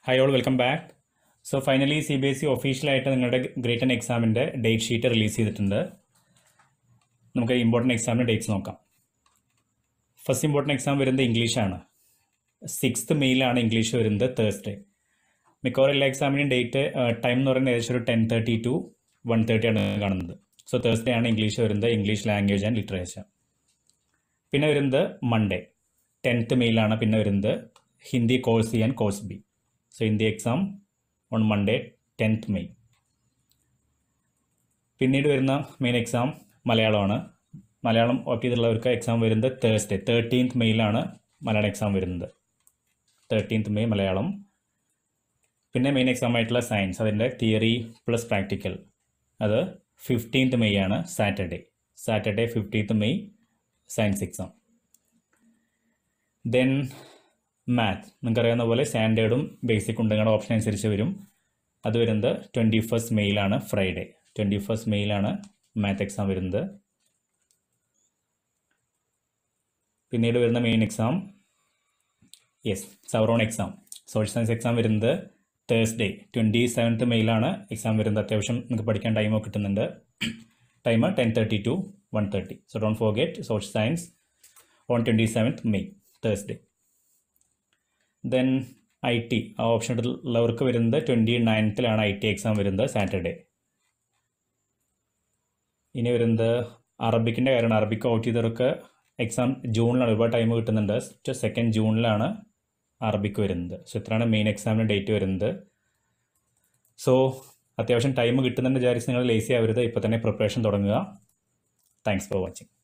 high all welcome back so finally C B S E ഒഫീഷ്യലായിട്ട് നിങ്ങളുടെ great and എക്സാമിൻ്റെ date sheet release ചെയ്തിട്ടുണ്ട് നമുക്ക് ഇമ്പോർട്ടൻറ്റ് എക്സാമിൻ്റെ ഡേറ്റ്സ് നോക്കാം ഫസ്റ്റ് ഇമ്പോർട്ടൻറ്റ് എക്സാം വരുന്നത് ഇംഗ്ലീഷാണ് സിക്സ്ത് മെയിലാണ് ഇംഗ്ലീഷ് വരുന്നത് തേഴ്സ്ഡേ മിക്കവാറും എല്ലാ എക്സാമിനും ഡേറ്റ് ടൈം എന്ന് പറയുന്നത് ഏകദേശം ഒരു ten thirty to one thirty ആണ് കാണുന്നത് സോ തേഴ്സ്ഡേ ആണ് ഇംഗ്ലീഷ് വരുന്നത് ഇംഗ്ലീഷ് ലാംഗ്വേജ് ആൻഡ് ലിറ്ററേച്ചർ പിന്നെ വരുന്നത് മൺഡേ ടെൻത്ത് മെയിലാണ് പിന്നെ വരുന്നത് Hindi course C and course B so Hindi exam on Monday tenth May പിന്നീട് വരുന്ന മെയിൻ എക്സാം മലയാളമാണ് മലയാളം ഓപ്റ്റ് ചെയ്തിട്ടുള്ളവർക്ക് എക്സാം വരുന്നത് തേഴ്സ്ഡേ തേർട്ടീൻത്ത് മെയിലാണ് മലയാളം എക്സാം വരുന്നത് തേർട്ടീൻത്ത് മെയ് മലയാളം പിന്നെ മെയിൻ എക്സാം ആയിട്ടുള്ള സയൻസ് അതിൻ്റെ തിയറി പ്ലസ് പ്രാക്ടിക്കൽ അത് ഫിഫ്റ്റീൻത്ത് മെയ് ആണ് Saturday Saturday fifteenth May science exam then math നിങ്ങൾക്കറിയാവുന്ന പോലെ സ്റ്റാൻഡേർഡും ബേസിക്കും നിങ്ങളുടെ ഓപ്ഷൻ അനുസരിച്ച് വരും അത് വരുന്നത് ട്വൻറ്റി ഫസ്റ്റ് മെയിലാണ് ഫ്രൈഡേ ട്വൻറ്റി ഫസ്റ്റ് മെയിലാണ് മാത്ത് എക്സാം വരുന്നത് പിന്നീട് വരുന്ന മെയിൻ എക്സാം യെസ് സവറോൺ എക്സാം സോഷ്യൽ സയൻസ് എക്സാം വരുന്നത് തേഴ്സ്ഡേ ട്വൻറ്റി സെവൻത്ത് മെയിലാണ് എക്സാം വരുന്നത് അത്യാവശ്യം നിങ്ങൾക്ക് പഠിക്കാൻ ടൈമൊക്കെ കിട്ടുന്നുണ്ട് time ten thirty to one thirty so don't forget social science on twenty seventh May Thursday then I T ആ ഓപ്ഷൻ ഉള്ളവർക്ക് വരുന്നത് ട്വൻറ്റി നയൻത്തിലാണ് ഐ ടി എക്സാം വരുന്നത് സാറ്റർഡേ ഇനി വരുന്നത് അറബിക്കിൻ്റെ കാര്യമാണ് അറബിക്ക് ഔട്ട് ചെയ്തവർക്ക് എക്സാം ജൂണിലാണ് ഒരുപാട് ടൈം കിട്ടുന്നുണ്ട് സെക്കൻഡ് ജൂണിലാണ് അറബിക്ക് വരുന്നത് സോ ഇത്രയാണ് മെയിൻ എക്സാമിൻ്റെ ഡേറ്റ് വരുന്നത് സോ അത്യാവശ്യം ടൈം കിട്ടുന്നുണ്ട് വിചാരിച്ച് നിങ്ങൾ ലേസി ആവരുത് ഇപ്പോൾ തന്നെ പ്രിപ്പറേഷൻ തുടങ്ങുക താങ്ക്സ് ഫോർ വാച്ചിങ്